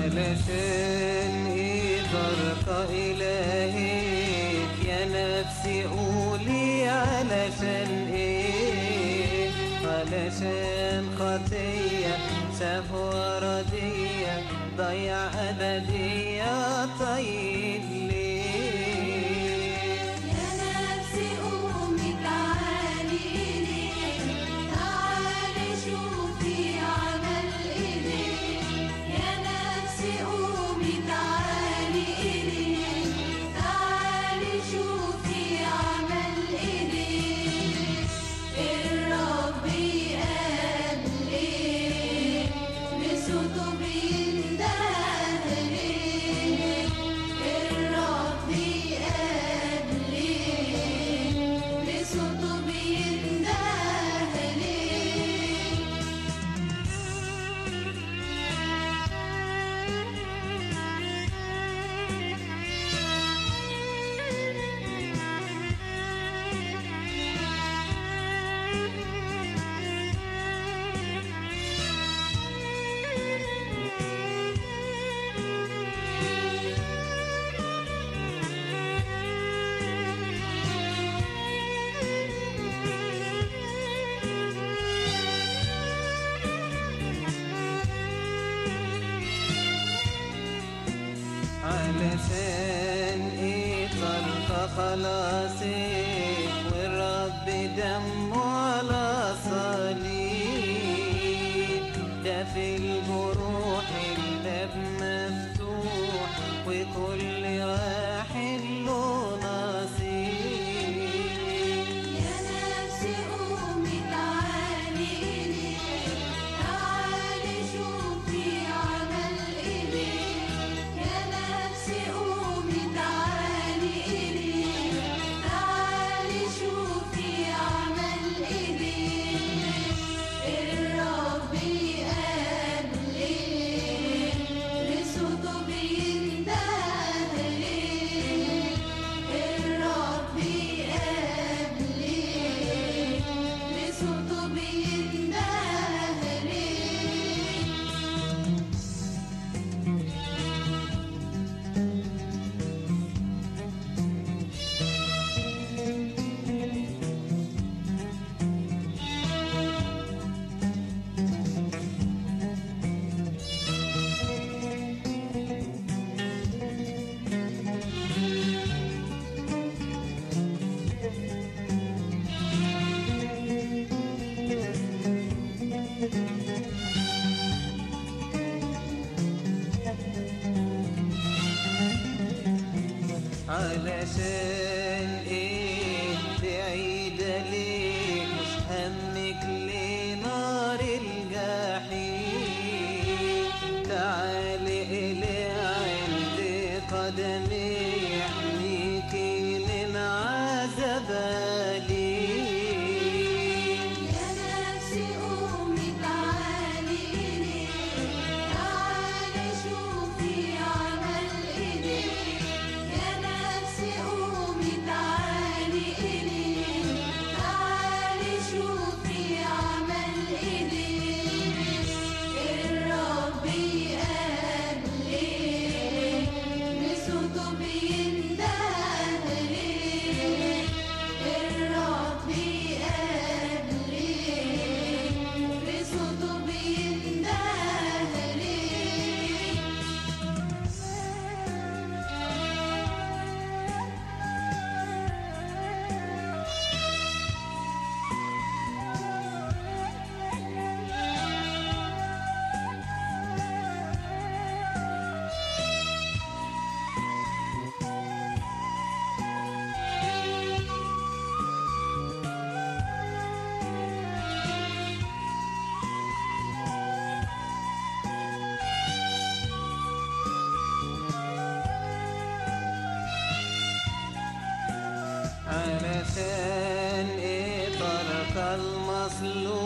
علشان إطرق إلهك يا نفسي قولي علشان إيه علشان خطية سهوة ردية ضيع أبدية طيب ليه يا نفسي قومي تعالي إليك تعالي شوفي عمل إيديك يا نفسي قومي تعالي إليك تعالي شوفي عمل إيديك الرب يقابلك بصوته بيندهلك الرب يقابلك بصوته بيندهلك علشان إطرق خلاصك والرب دمه على صليب ده في الجروح الباب مفتوح وكل واحد له نصيب يا نفسي قومي تعالي إليك تعالي شوفي عمل إيديك يا نفسي قومي تعالي إليك تعالي شوفي عمل إيديك الرب يقابلك بصوته بيندهلك الرب يقابلك بصوته بيندهلك علشان ايه بعيدة ليه مش همك لنار الجحيم تعالي إلي عند قدمي يحميكي من عذاب أليم يا نفسي قومي تعالي إليك تعالي شوفي عمل إيديك يا نفسي قومي تعالي إليك تعالي شوفي عمل إيديك الرب يقابلك بصوته بيندهلك الرب يقابلك بصوته بيندهلك علشان إطرق المصلوب